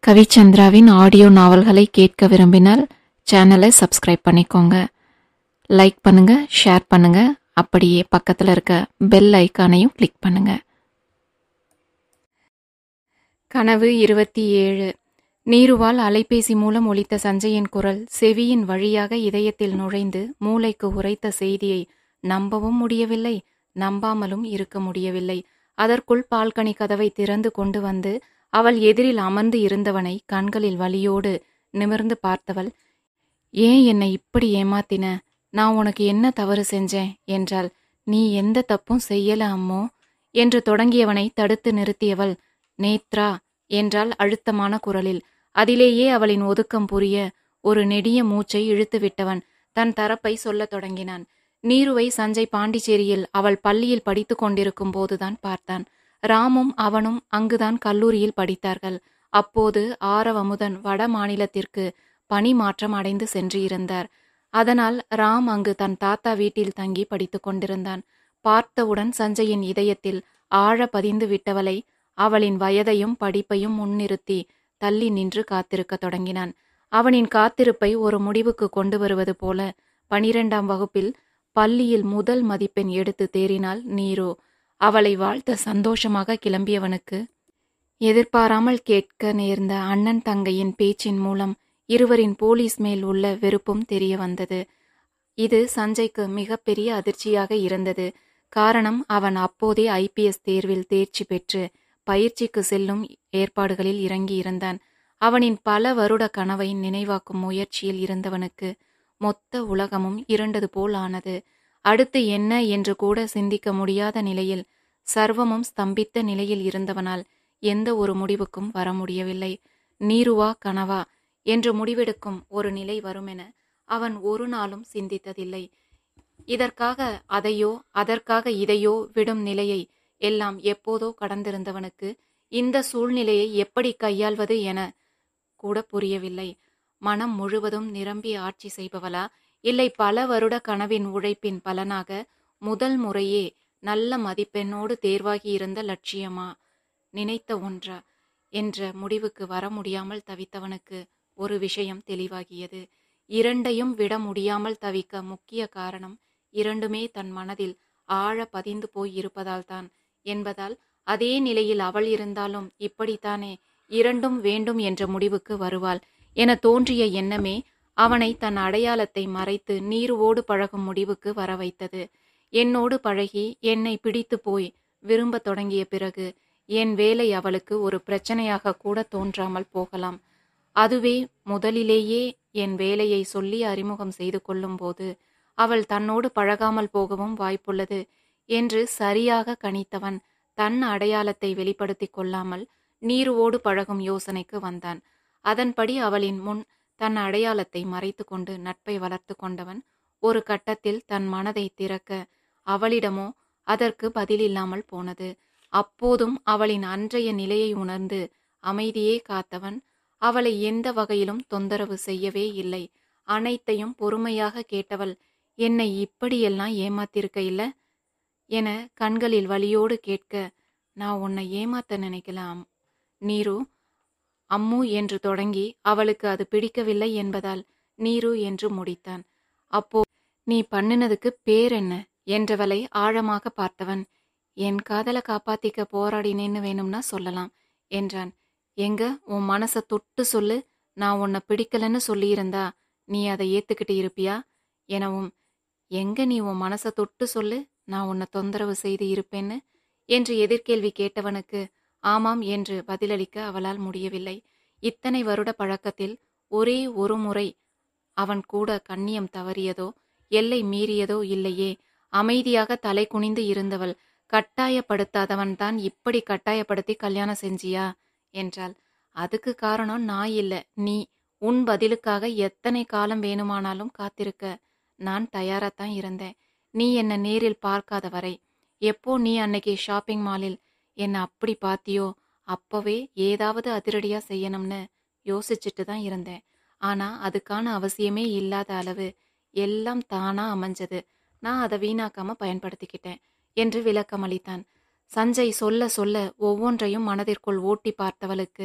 கவிச்சந்திராவின் audio நாவல்களை கேட்க விரும்பினால் சேனலை சப்ஸ்கிரைப் பண்ணிக்கோங்க லைக் பண்ணுங்க ஷேர் பண்ணுங்க அப்படியே பக்கத்தில் இருக்க பெல் ஐக்கானையும் கிளிக் பண்ணுங்க கனவு இருபத்தி ஏழு நீருவால் அலைபேசி மூலம் ஒலித்த சஞ்சயின் குரல் செவியின் வழியாக இதயத்தில் நுழைந்து மூளைக்கு உரைத்த செய்தியை நம்பவும் முடியவில்லை நம்பாமலும் இருக்க முடியவில்லை அதற்குள் பால்கனி கதவை திறந்து கொண்டு வந்து அவள் எதிரில் அமர்ந்து இருந்தவனை கண்களில் வலியோடு நிமிர்ந்து பார்த்தவள் ஏன் என்னை இப்படி ஏமாத்தின நான் உனக்கு என்ன தவறு செஞ்சேன் என்றாள் நீ எந்த தப்பும் செய்யல அம்மோ என்று தொடங்கியவனை தடுத்து நிறுத்தியவள் நேத்ரா என்றால் அழுத்தமான குரலில் அதிலேயே அவளின் ஒதுக்கம் புரிய ஒரு நெடிய மூச்சை இழுத்து விட்டவன் தன் தரப்பை சொல்லத் தொடங்கினான் நீருவை சஞ்சய் பாண்டிச்சேரியில் அவள் பள்ளியில் படித்துக் கொண்டிருக்கும் போதுதான் பார்த்தான் ராமும் அவனும் அங்குதான் கல்லூரியில் படித்தார்கள் அப்போது ஆரவமுதன் வட மாநிலத்திற்கு பணி மாற்றம் அடைந்து சென்று இருந்தார் அதனால் ராம் அங்கு தன் தாத்தா வீட்டில் தங்கி படித்துக் கொண்டிருந்தான் பார்த்தவுடன் சஞ்சயின் இதயத்தில் ஆழ பதிந்து விட்டவளை அவளின் வயதையும் படிப்பையும் முன்னிறுத்தி தள்ளி நின்று காத்திருக்க தொடங்கினான் அவனின் காத்திருப்பை ஒரு முடிவுக்கு கொண்டு வருவது போல பனிரெண்டாம் வகுப்பில் பள்ளியில் முதல் மதிப்பெண் எடுத்து தேறினாள் நீரோ அவளை வாழ்த்த சந்தோஷமாக கிளம்பியவனுக்கு எதிர்பாராமல் கேட்க நேர்ந்த அண்ணன் தங்கையின் பேச்சின் மூலம் இருவரின் போலீஸ் மேல் உள்ள வெறுப்பும் தெரிய வந்தது இது சஞ்சய்க்கு மிகப்பெரிய அதிர்ச்சியாக இருந்தது காரணம் அவன் அப்போதே ஐபிஎஸ் தேர்வில் தேர்ச்சி பெற்று பயிற்சிக்கு செல்லும் ஏற்பாடுகளில் இறங்கியிருந்தான் அவனின் பல வருட கனவை நினைவாக்கும் முயற்சியில் இருந்தவனுக்கு மொத்த உலகமும் இருண்டது போல் ஆனது அடுத்து என்ன என்று கூட சிந்திக்க முடியாத நிலையில் சர்வமும் ஸ்தம்பித்த நிலையில் இருந்தவனால் எந்த ஒரு முடிவுக்கும் வர முடியவில்லை நீருவா கனவா என்று முடிவெடுக்கும் ஒரு நிலை வருமென அவன் ஒரு நாளும் சிந்தித்ததில்லை இதற்காக அதையோ அதற்காக இதையோ விடும் நிலையை எல்லாம் எப்போதோ கடந்திருந்தவனுக்கு இந்த சூழ்நிலையை எப்படி கையாள்வது என கூட புரியவில்லை மனம் முழுவதும் நிரம்பி ஆட்சி செய்பவளா இல்லை பல வருட கனவின் உழைப்பின் பலனாக முதல் முறையே நல்ல மதிப்பெண்ணோடு தேர்வாகி இருந்த லட்சியமா நினைத்த ஒன்றா என்ற முடிவுக்கு வர முடியாமல் தவித்தவனுக்கு ஒரு விஷயம் தெளிவாகியது இரண்டையும் விட முடியாமல் தவிக்க முக்கிய காரணம் இரண்டுமே தன் மனதில் ஆழ பதிந்து போய் இருப்பதால்தான் என்பதால் அதே நிலையில் அவள் இருந்தாலும் இப்படித்தானே இரண்டும் வேண்டும் என்ற முடிவுக்கு வருவாள் என தோன்றிய எண்ணமே அவனை தன் அடையாளத்தை மறைத்து நீருவோடு பழகும் முடிவுக்கு வர வைத்தது என்னோடு பழகி என்னை பிடித்து போய் விரும்பத் தொடங்கிய பிறகு என் வேலை அவளுக்கு ஒரு பிரச்சனையாக கூட தோன்றாமல் போகலாம் அதுவே முதலிலேயே என் வேலையை சொல்லி அறிமுகம் செய்து கொள்ளும்போது அவள் தன்னோடு பழகாமல் போகவும் வாய்ப்புள்ளது என்று சரியாக கணித்தவன் தன் அடையாளத்தை வெளிப்படுத்திக் கொள்ளாமல் நீருவோடு பழகும் யோசனைக்கு வந்தான் அதன்படி அவளின் முன் தன் அடையாளத்தை மறைத்து கொண்டு நட்பை வளர்த்து கொண்டவன் ஒரு கட்டத்தில் தன் மனதை திறக்க அவளிடமோ அதற்கு பதிலில்லாமல் போனது அப்போதும் அவளின் அன்றைய நிலையை உணர்ந்து அமைதியே காத்தவன் அவளை எந்த வகையிலும் தொந்தரவு செய்யவே இல்லை அனைத்தையும் பொறுமையாக கேட்டவள் என்னை இப்படியெல்லாம் ஏமாத்திருக்க இல்ல என கண்களில் வலியோடு கேட்க நான் உன்னை ஏமாத்த நினைக்கலாம் நீரு அம்மு என்று தொடங்கி அவளுக்கு அது பிடிக்கவில்லை என்பதால் நீரு என்று முடித்தான் அப்போ நீ பண்ணினதுக்கு பேர் என்ன என்றவளை ஆழமாக பார்த்தவன் என் காதலை காப்பாத்திக்க போராடினேன்னு வேணும்னா சொல்லலாம் என்றான் எங்க உன் மனசை தொட்டு சொல்லு நான் உன்னை பிடிக்கலன்னு சொல்லியிருந்தா நீ அதை ஏத்துக்கிட்டு இருப்பியா எனவும் எங்க நீ உன் மனசை தொட்டு சொல்லு நான் உன்னை தொந்தரவு செய்து இருப்பேன்னு என்று எதிர்கேள்வி கேட்டவனுக்கு ஆமாம் என்று பதிலளிக்க அவளால் முடியவில்லை இத்தனை வருட பழக்கத்தில் ஒரே ஒரு முறை அவன் கூட கண்ணியம் தவறியதோ எல்லை மீறியதோ இல்லையே அமைதியாக தலை குனிந்து இருந்தவள் கட்டாயப்படுத்தாதவன் தான் இப்படி கட்டாயப்படுத்தி கல்யாணம் செஞ்சியா என்றாள் அதுக்கு காரணம் நான் இல்ல நீ உன் பதிலுக்காக எத்தனை காலம் வேணுமானாலும் காத்திருக்க நான் தயாராத்தான் இருந்தேன் நீ என்ன நேரில் பார்க்காத வரை எப்போ நீ அன்னைக்கு ஷாப்பிங் மாலில் என்ன அப்படி பார்த்தியோ அப்பவே ஏதாவது அதிரடியா செய்யணும்னு யோசிச்சுட்டு தான் இருந்தேன் ஆனா அதுக்கான அவசியமே இல்லாத அளவு எல்லாம் தானா அமைஞ்சது நான் அதை வீணாக்காம பயன்படுத்திக்கிட்டேன் என்று விளக்கமளித்தான் சஞ்சய் சொல்ல சொல்ல ஒவ்வொன்றையும் மனதிற்குள் ஓட்டி பார்த்தவளுக்கு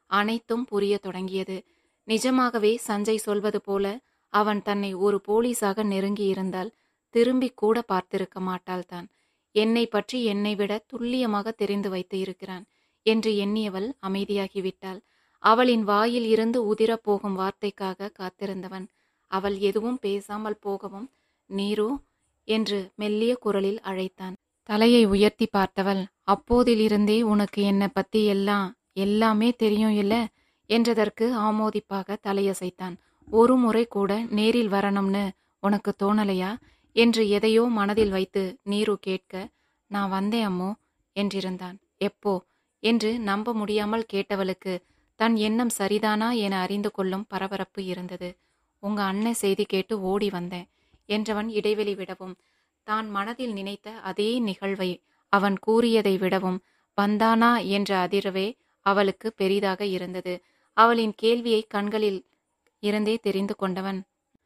அனைத்தும் புரிய தொடங்கியது நிஜமாகவே சஞ்சய் சொல்வது போல அவன் தன்னை ஒரு போலீஸாக நெருங்கி இருந்தால் திரும்பி கூட பார்த்திருக்க மாட்டாள் தான் என்னை பற்றி என்னை விட துல்லியமாக தெரிந்து வைத்து இருக்கிறான் என்று எண்ணியவள் அமைதியாகிவிட்டாள் அவளின் வாயில் இருந்து உதிரப் போகும் வார்த்தைக்காக காத்திருந்தவன் அவள் எதுவும் பேசாமல் போகவும் நீரு என்று மெல்லிய குரலில் அழைத்தான் தலையை உயர்த்தி பார்த்தவள் அப்போதிலிருந்தே உனக்கு என்னை பத்தி எல்லாம் எல்லாமே தெரியும் இல்ல என்றதற்கு ஆமோதிப்பாக தலையசைத்தான் ஒரு முறை கூட நேரில் வரணும்னு உனக்கு தோணலையா என்று எதையோ மனதில் வைத்து நீரு கேட்க நான் வந்தேன் அம்மோ என்றிருந்தான் எப்போ என்று நம்ப முடியாமல் கேட்டவளுக்கு தன் எண்ணம் சரிதானா என அறிந்து கொள்ளும் பரபரப்பு இருந்தது உங்க அண்ணன் செய்தி கேட்டு ஓடி வந்தேன் என்றவன் இடைவெளி விடவும் தான் மனதில் நினைத்த அதே நிகழ்வை அவன் கூறியதை விடவும் வந்தானா என்ற அதிர்வே அவளுக்கு பெரிதாக இருந்தது அவளின் கேள்வியை கண்களில் இருந்தே தெரிந்து கொண்டவன்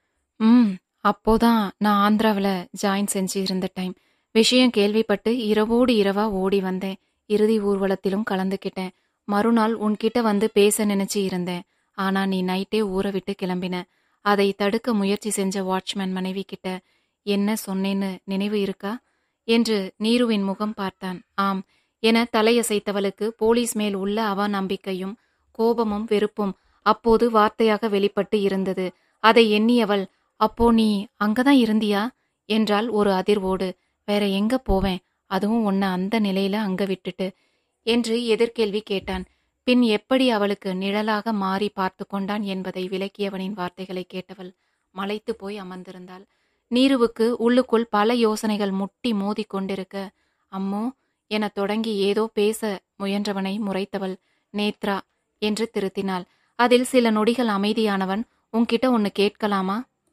ம் அப்போதான் நான் ஆந்திராவில் ஜாயின் செஞ்சு இருந்த டைம் விஷயம் கேள்விப்பட்டு இரவோடு இரவா ஓடி வந்தேன் இறுதி ஊர்வலத்திலும் கலந்துக்கிட்டேன் மறுநாள் உன்கிட்ட வந்து பேச நினைச்சு இருந்தேன் ஆனா நீ நைட்டே ஊரை விட்டு கிளம்பின அதை தடுக்க முயற்சி செஞ்ச வாட்ச்மேன் மனைவி கிட்ட என்ன சொன்னேன்னு நினைவு இருக்கா என்று நீருவின் முகம் பார்த்தான் ஆம் என தலையசைத்தவளுக்கு போலீஸ் மேல் உள்ள அவநம்பிக்கையும் கோபமும் வெறுப்பும் அப்போது வார்த்தையாக வெளிப்பட்டு இருந்தது அதை எண்ணியவள் அப்போ நீ அங்கதான் இருந்தியா என்றால் ஒரு அதிர்வோடு வேற எங்க போவேன் அதுவும் உன்னை அந்த நிலையில அங்க விட்டுட்டு என்று எதிர்கேள்வி கேட்டான் பின் எப்படி அவளுக்கு நிழலாக மாறி பார்த்து கொண்டான் என்பதை விளக்கியவனின் வார்த்தைகளை கேட்டவள் மலைத்து போய் அமர்ந்திருந்தாள் நீருவுக்கு உள்ளுக்குள் பல யோசனைகள் முட்டி மோதி கொண்டிருக்க அம்மோ என தொடங்கி ஏதோ பேச முயன்றவனை முறைத்தவள் நேத்ரா என்று திருத்தினாள் அதில் சில நொடிகள் அமைதியானவன் உன்கிட்ட ஒன்னு கேட்கலாமா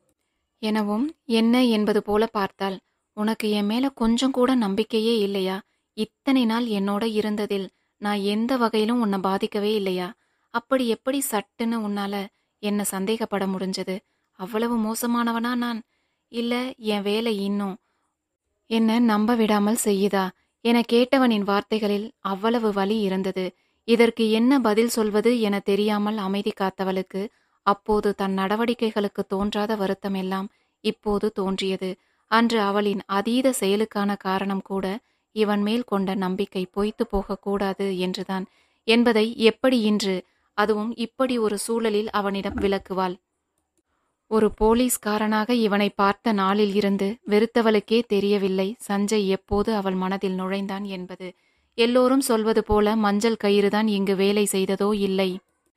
எனவும் என்ன என்பது போல பார்த்தாள் உனக்கு என் மேல கொஞ்சம் கூட நம்பிக்கையே இல்லையா இத்தனை நாள் என்னோட இருந்ததில் நான் எந்த வகையிலும் உன்னை பாதிக்கவே இல்லையா அப்படி எப்படி சட்டுன்னு உன்னால என்ன சந்தேகப்பட முடிஞ்சது அவ்வளவு மோசமானவனா நான் இல்ல என் வேலை இன்னும் என்ன நம்ப விடாமல் செய்யுதா என கேட்டவனின் வார்த்தைகளில் அவ்வளவு வலி இருந்தது இதற்கு என்ன பதில் சொல்வது என தெரியாமல் அமைதி காத்தவளுக்கு அப்போது தன் நடவடிக்கைகளுக்கு தோன்றாத வருத்தம் எல்லாம் இப்போது தோன்றியது அன்று அவளின் அதீத செயலுக்கான காரணம் கூட இவன் மேல் கொண்ட நம்பிக்கை பொய்த்து போகக்கூடாது என்றுதான் என்பதை எப்படி இன்று அதுவும் இப்படி ஒரு சூழலில் அவனிடம் விளக்குவாள் ஒரு போலீஸ்காரனாக இவனை பார்த்த நாளில் இருந்து வெறுத்தவளுக்கே தெரியவில்லை சஞ்சய் எப்போது அவள் மனதில் நுழைந்தான் என்பது எல்லோரும் சொல்வது போல மஞ்சள் கயிறுதான் இங்கு வேலை செய்ததோ இல்லை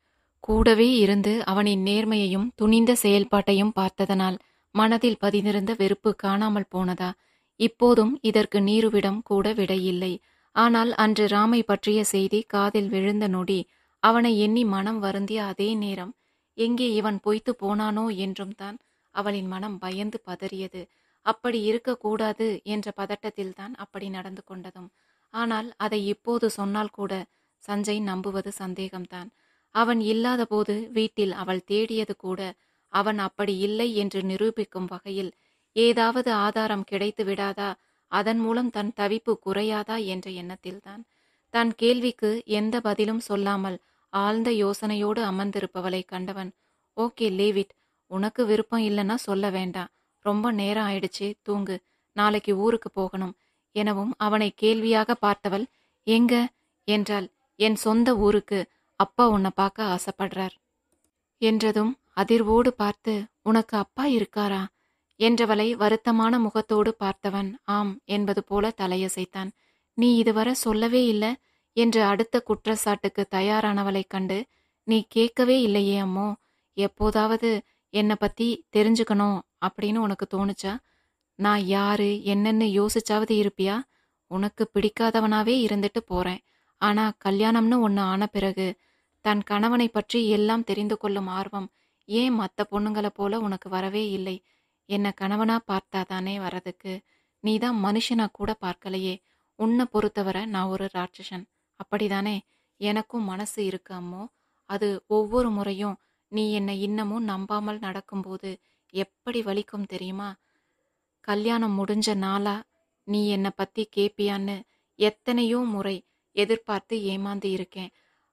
கூடவே இருந்து அவனின் நேர்மையையும் துணிந்த செயல்பாட்டையும் பார்த்ததனால் மனதில் பதிந்திருந்த வெறுப்பு காணாமல் போனதா இப்போதும் இதற்கு நீருவிடம் கூட விடையில்லை ஆனால் அன்று ராமை பற்றிய செய்தி காதில் விழுந்த நொடி அவனை எண்ணி மனம் வருந்திய அதே நேரம் எங்கே இவன் பொய்த்து போனானோ என்றும் தான் அவளின் மனம் பயந்து பதறியது அப்படி இருக்கக்கூடாது என்ற பதட்டத்தில்தான் அப்படி நடந்து கொண்டதும் ஆனால் அதை இப்போது சொன்னால் கூட சஞ்சய் நம்புவது சந்தேகம்தான் அவன் இல்லாதபோது வீட்டில் அவள் தேடியது கூட அவன் அப்படி இல்லை என்று நிரூபிக்கும் வகையில் ஏதாவது ஆதாரம் கிடைத்து விடாதா அதன் மூலம் தன் தவிப்பு குறையாதா என்ற எண்ணத்தில்தான் தன் கேள்விக்கு எந்த பதிலும் சொல்லாமல் ஆழ்ந்த யோசனையோடு அமர்ந்திருப்பவளை கண்டவன் ஓகே லேவிட் உனக்கு விருப்பம் இல்லைன்னா சொல்ல வேண்டாம் ரொம்ப நேரம் ஆயிடுச்சு தூங்கு நாளைக்கு ஊருக்கு போகணும் எனவும் அவனை கேள்வியாக பார்த்தவள் எங்க என்றால் என் சொந்த ஊருக்கு அப்பா உன்னை பார்க்க ஆசைப்படுறார் என்றதும் அதிர்வோடு பார்த்து உனக்கு அப்பா இருக்காரா என்றவளை வருத்தமான முகத்தோடு பார்த்தவன் ஆம் என்பது போல தலையசைத்தான் நீ இதுவரை சொல்லவே இல்லை என்று அடுத்த குற்றச்சாட்டுக்கு தயாரானவளைக் கண்டு நீ கேட்கவே இல்லையே அம்மோ எப்போதாவது என்னை பத்தி தெரிஞ்சுக்கணும் அப்படின்னு உனக்கு தோணுச்சா நான் யாரு என்னன்னு யோசிச்சாவது இருப்பியா உனக்கு பிடிக்காதவனாவே இருந்துட்டு போறேன் ஆனா கல்யாணம்னு ஒன்று ஆன பிறகு தன் கணவனை பற்றி எல்லாம் தெரிந்து கொள்ளும் ஆர்வம் ஏன் மற்ற பொண்ணுங்களை போல உனக்கு வரவே இல்லை என்ன கணவனா பார்த்தாதானே வரதுக்கு நீதான் மனுஷனா கூட பார்க்கலையே உன்னை பொறுத்தவரை நான் ஒரு ராட்சசன் அப்படிதானே எனக்கும் மனசு இருக்கு அம்மோ அது ஒவ்வொரு முறையும் நீ என்னை இன்னமும் நம்பாமல் நடக்கும்போது எப்படி வலிக்கும் தெரியுமா கல்யாணம் முடிஞ்ச நாளா நீ என்னை பத்தி கேப்பியான்னு எத்தனையோ முறை எதிர்பார்த்து ஏமாந்து இருக்கேன்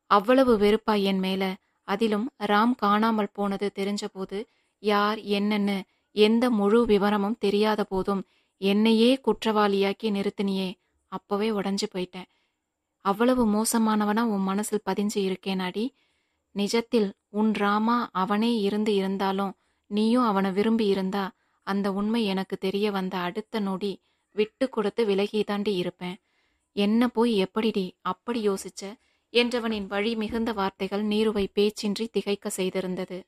அவ்வளவு வெறுப்பா என் மேல அதிலும் ராம் காணாமல் போனது தெரிஞ்சபோது யார் என்னன்னு எந்த முழு விவரமும் தெரியாத போதும் என்னையே குற்றவாளியாக்கி நிறுத்தினியே அப்பவே உடஞ்சு போயிட்டேன் அவ்வளவு மோசமானவனா உன் மனசில் பதிஞ்சு இருக்கேனாடி நிஜத்தில் உன் ராமா அவனே இருந்து இருந்தாலும் நீயும் அவனை விரும்பி இருந்தா அந்த உண்மை எனக்கு தெரிய வந்த அடுத்த நொடி விட்டு கொடுத்து விலகி தாண்டி இருப்பேன் என்ன போய் எப்படிடி அப்படி யோசிச்ச என்றவனின் வழி மிகுந்த வார்த்தைகள் நீருவை பேச்சின்றி திகைக்க செய்திருந்தது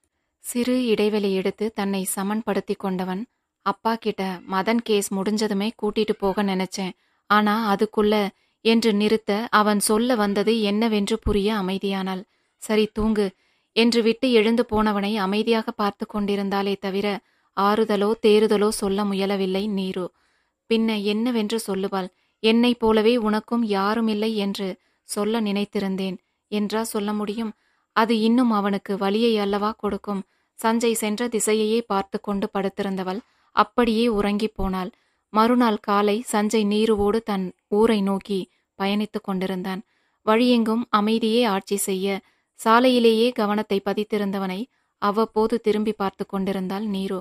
சிறு இடைவெளி எடுத்து தன்னை சமன்படுத்தி கொண்டவன் அப்பா கிட்ட மதன் கேஸ் முடிஞ்சதுமே கூட்டிட்டு போக நினைச்சேன் ஆனா அதுக்குள்ள என்று நிறுத்த அவன் சொல்ல வந்தது என்னவென்று புரிய அமைதியானாள் சரி தூங்கு என்று விட்டு எழுந்து போனவனை அமைதியாக பார்த்து கொண்டிருந்தாலே தவிர ஆறுதலோ தேறுதலோ சொல்ல முயலவில்லை நீரு பின்ன என்னவென்று சொல்லுவாள் என்னைப் போலவே உனக்கும் யாருமில்லை என்று சொல்ல நினைத்திருந்தேன் என்றா சொல்ல முடியும் அது இன்னும் அவனுக்கு வலியை அல்லவா கொடுக்கும் சஞ்சய் சென்ற திசையையே பார்த்து கொண்டு படுத்திருந்தவள் அப்படியே உறங்கிப் போனாள் மறுநாள் காலை சஞ்சய் நீருவோடு தன் ஊரை நோக்கி பயணித்துக் கொண்டிருந்தான் வழியெங்கும் அமைதியே ஆட்சி செய்ய சாலையிலேயே கவனத்தை பதித்திருந்தவனை அவ்வப்போது திரும்பி பார்த்து கொண்டிருந்தாள் நீரு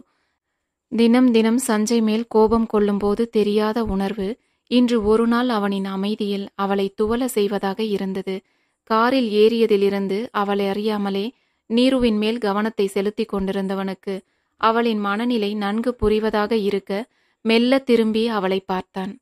தினம் தினம் சஞ்சய் மேல் கோபம் கொள்ளும்போது தெரியாத உணர்வு இன்று ஒரு நாள் அவனின் அமைதியில் அவளை துவல செய்வதாக இருந்தது காரில் ஏறியதிலிருந்து அவளை அறியாமலே நீருவின் மேல் கவனத்தை செலுத்திக் கொண்டிருந்தவனுக்கு அவளின் மனநிலை நன்கு புரிவதாக இருக்க மெல்ல திரும்பி அவளை பார்த்தான்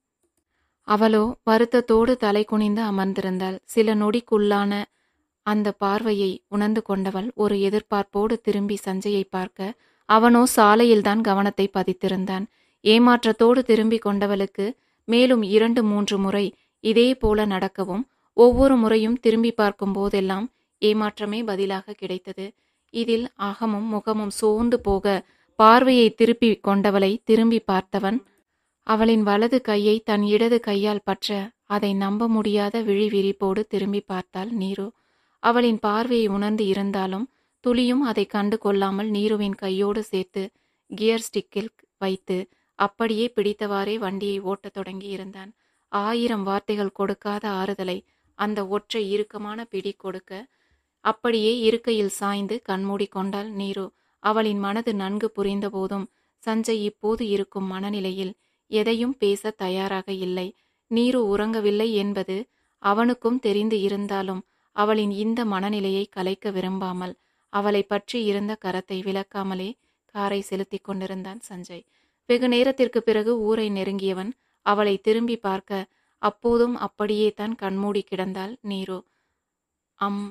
அவளோ வருத்தத்தோடு தலை குனிந்து அமர்ந்திருந்தாள் சில நொடிக்குள்ளான அந்த பார்வையை உணர்ந்து கொண்டவள் ஒரு எதிர்பார்ப்போடு திரும்பி சஞ்சயை பார்க்க அவனோ சாலையில்தான் கவனத்தை பதித்திருந்தான் ஏமாற்றத்தோடு திரும்பி கொண்டவளுக்கு மேலும் இரண்டு மூன்று முறை இதே போல நடக்கவும் ஒவ்வொரு முறையும் திரும்பி பார்க்கும் போதெல்லாம் ஏமாற்றமே பதிலாக கிடைத்தது இதில் அகமும் முகமும் சோர்ந்து போக பார்வையை திருப்பி கொண்டவளை திரும்பி பார்த்தவன் அவளின் வலது கையை தன் இடது கையால் பற்ற அதை நம்ப முடியாத விழி விரிப்போடு திரும்பி பார்த்தாள் நீரு அவளின் பார்வையை உணர்ந்து இருந்தாலும் துளியும் அதை கண்டு கொள்ளாமல் நீருவின் கையோடு சேர்த்து கியர் ஸ்டிக்கில் வைத்து அப்படியே பிடித்தவாறே வண்டியை ஓட்டத் தொடங்கி இருந்தான் ஆயிரம் வார்த்தைகள் கொடுக்காத ஆறுதலை அந்த ஒற்றை இறுக்கமான பிடி கொடுக்க அப்படியே இருக்கையில் சாய்ந்து கண்மூடி கொண்டாள் நீரு அவளின் மனது நன்கு புரிந்த போதும் சஞ்சய் இப்போது இருக்கும் மனநிலையில் எதையும் பேச தயாராக இல்லை நீரு உறங்கவில்லை என்பது அவனுக்கும் தெரிந்து இருந்தாலும் அவளின் இந்த மனநிலையை கலைக்க விரும்பாமல் அவளை பற்றி இருந்த கரத்தை விலக்காமலே காரை செலுத்திக் கொண்டிருந்தான் சஞ்சய் வெகு நேரத்திற்கு பிறகு ஊரை நெருங்கியவன் அவளை திரும்பி பார்க்க அப்போதும் அப்படியே தான் கண்மூடி கிடந்தாள் நீரு அம்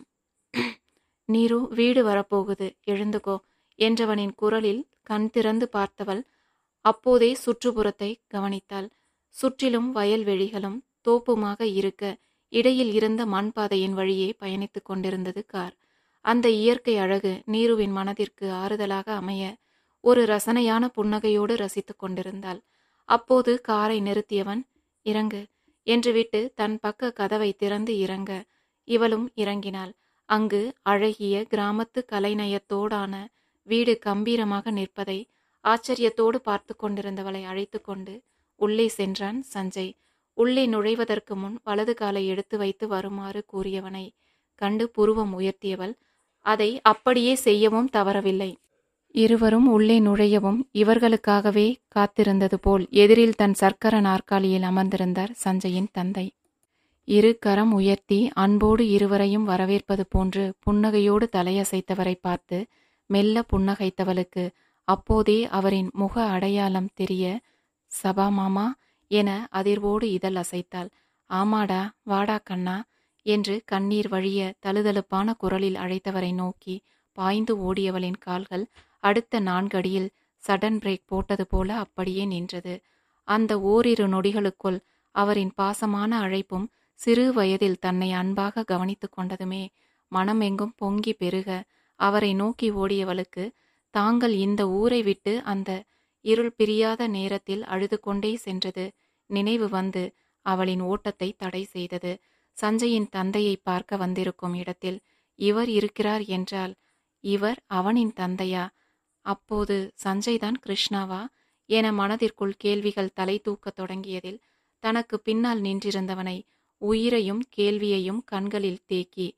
நீரு வீடு வரப்போகுது எழுந்துக்கோ என்றவனின் குரலில் கண் திறந்து பார்த்தவள் அப்போதே சுற்றுப்புறத்தை கவனித்தாள் சுற்றிலும் வயல்வெளிகளும் தோப்புமாக இருக்க இடையில் இருந்த மண் பாதையின் வழியே பயணித்துக் கொண்டிருந்தது கார் அந்த இயற்கை அழகு நீருவின் மனதிற்கு ஆறுதலாக அமைய ஒரு ரசனையான புன்னகையோடு ரசித்துக் கொண்டிருந்தாள் அப்போது காரை நிறுத்தியவன் இறங்கு என்று விட்டு தன் பக்க கதவை திறந்து இறங்க இவளும் இறங்கினாள் அங்கு அழகிய கிராமத்து கலைநயத்தோடான வீடு கம்பீரமாக நிற்பதை ஆச்சரியத்தோடு பார்த்து கொண்டிருந்தவளை அழைத்து கொண்டு உள்ளே சென்றான் சஞ்சய் உள்ளே நுழைவதற்கு முன் வலது காலை எடுத்து வைத்து வருமாறு கூறியவனை கண்டு புருவம் உயர்த்தியவள் அதை அப்படியே செய்யவும் தவறவில்லை இருவரும் உள்ளே நுழையவும் இவர்களுக்காகவே காத்திருந்தது போல் எதிரில் தன் சர்க்கர நாற்காலியில் அமர்ந்திருந்தார் சஞ்சயின் தந்தை இரு கரம் உயர்த்தி அன்போடு இருவரையும் வரவேற்பது போன்று புன்னகையோடு தலையசைத்தவரை பார்த்து மெல்ல புன்னகைத்தவளுக்கு அப்போதே அவரின் முக அடையாளம் தெரிய சபா மாமா என அதிர்வோடு இதழ் அசைத்தாள் ஆமாடா வாடா கண்ணா என்று கண்ணீர் வழிய தழுதழுப்பான குரலில் அழைத்தவரை நோக்கி பாய்ந்து ஓடியவளின் கால்கள் அடுத்த நான்கடியில் சடன் பிரேக் போட்டது போல அப்படியே நின்றது அந்த ஓரிரு நொடிகளுக்குள் அவரின் பாசமான அழைப்பும் சிறு வயதில் தன்னை அன்பாக கவனித்துக் கொண்டதுமே மனம் எங்கும் பொங்கி பெருக அவரை நோக்கி ஓடியவளுக்கு தாங்கள் இந்த ஊரை விட்டு அந்த இருள் பிரியாத நேரத்தில் அழுது கொண்டே சென்றது நினைவு வந்து அவளின் ஓட்டத்தை தடை செய்தது சஞ்சயின் தந்தையை பார்க்க வந்திருக்கும் இடத்தில் இவர் இருக்கிறார் என்றால் இவர் அவனின் தந்தையா அப்போது சஞ்சய் தான் கிருஷ்ணாவா என மனதிற்குள் கேள்விகள் தலை தூக்கத் தொடங்கியதில் தனக்கு பின்னால் நின்றிருந்தவனை உயிரையும் கேள்வியையும் கண்களில் தேக்கி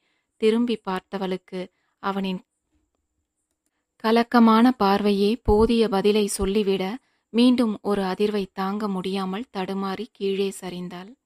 திரும்பி பார்த்தவளுக்கு அவனின் கலக்கமான பார்வையே போதிய பதிலை சொல்லிவிட மீண்டும் ஒரு அதிர்வை தாங்க முடியாமல் தடுமாறி கீழே சரிந்தாள்